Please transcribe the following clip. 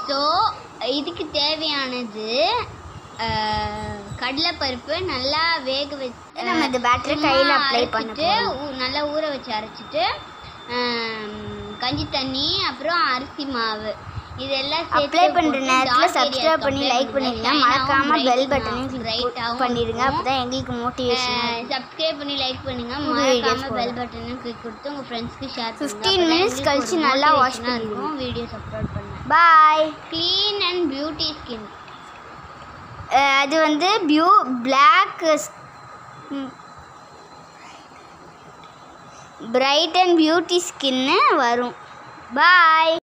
So இதுக்கு தேவையானது அஹ், கடலைப்பருப்பு நல்லா வேக வச்சு நம்ம இந்த பேட்டரி கையில் அப்ளை பண்ண அரைச்சிட்டு போகிறோம் ஊ- நல்லா ஊற வச்சு அரைச்சிட்டு ஆம், கஞ்சி தண்ணி அப்புறம் அரிசி மாவு இதெல்லாம் அப்ளை பண்ணுற நேரத்தில் சப்ஸ்கிரைப் பண்ணி லைக் பண்ணிடுங்க மறக்காமல் பெல் பட்டனையும் கிளிக் பண்ணிடுங்க அப்போ தான் எங்களுக்கு மோட்டிவேஷன் சப்ஸ்கிரைப் பண்ணி லைக் பண்ணுங்க புது videos மறக்காம போடுறோம். பெல் பட்டனையும் கிளிக் கொடுத்து உங்க ஃப்ரெண்ட்ஸ்க்கு ஷேர் 15 minutes கழிச்சு நல்லா wash பண்ணிடுங்க. வீடியோஸ் அப்லோட் பண்ணுங்க bye clean and beauty skin அது வந்து பியூ பிளாக் பிரைட் அண்ட் பியூட்டி ஸ்கின்னு வரும் பாய்